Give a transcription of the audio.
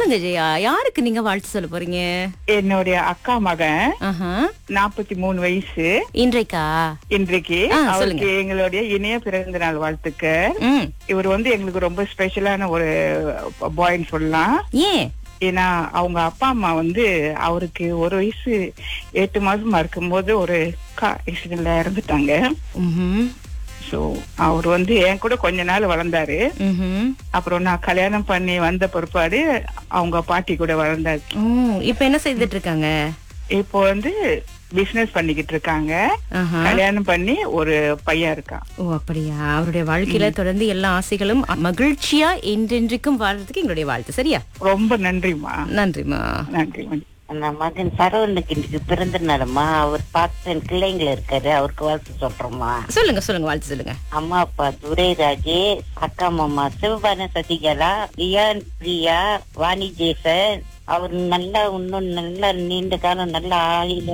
சொல்லுங்க ஜெயா யாருக்கு நீங்க வாழ்த்து சொல்ல போறீங்க என்னுடைய அக்கா மகன் ஆஹா. நாற்பத்தி மூணு வயசு இன்றைக்கா இன்றைக்கு ஆ, அவருக்கு சொல்லுங்க. எங்களுடைய இணைய பிறந்த நாள் வாழ்த்துக்கு ம் இவர் வந்து எங்களுக்கு ரொம்ப ஸ்பெஷலான ஒரு பாய்ன்னு சொல்லலாம் ஏன் ஏன்னா அவங்க அப்பா அம்மா வந்து அவருக்கு ஒரு வயசு எட்டு மாசமா இருக்கும்போது ஒரு கார் ஆக்சிடென்ட்ல இறந்துட்டாங்க ம்ஹும். சோ அவர் வந்து என் கூட கொஞ்ச நாள் வளர்ந்தாரு ம்ஹும். அப்புறம் நான் கல்யாணம் பண்ணி வந்த பிற்பாடு அவங்க பாட்டி கூட வளர்ந்தாரு ஓ, இப்ப என்ன செய்துட்டு இருக்காங்க இப்போ வந்து பிசினஸ் பண்ணிக்கிட்டு இருக்காங்க ஆஹா. கல்யாணம் பண்ணி ஒரு பையன் இருக்கான் ஓ அப்படியா அவருடைய வாழ்க்கையில தொடர்ந்து எல்லா ஆசைகளும் மகிழ்ச்சியா என்றென்றைக்கும் வாழ்றதுக்கு எங்களுடைய வாழ்த்து சரியா ரொம்ப நன்றிம்மா நன்றிமா நன்றி நன்றி அந்த மகன் சரவணுக்கு இன்னைக்கு பிறந்த நாளுமா அவர் பார்த்து கிளைங்கள இருக்காரு அவருக்கு வாழ்த்து சொல்றோமா சொல்லுங்க சொல்லுங்க வாழ்த்து சொல்லுங்க அம்மா அப்பா துரைராஜே அக்கா மாமா சிவபான சசிகலா ரியான் பிரியா வாணி ஜேசன் அவர் நல்லா இன்னும் நல்லா நீண்ட காலம் நல்ல ஆயுள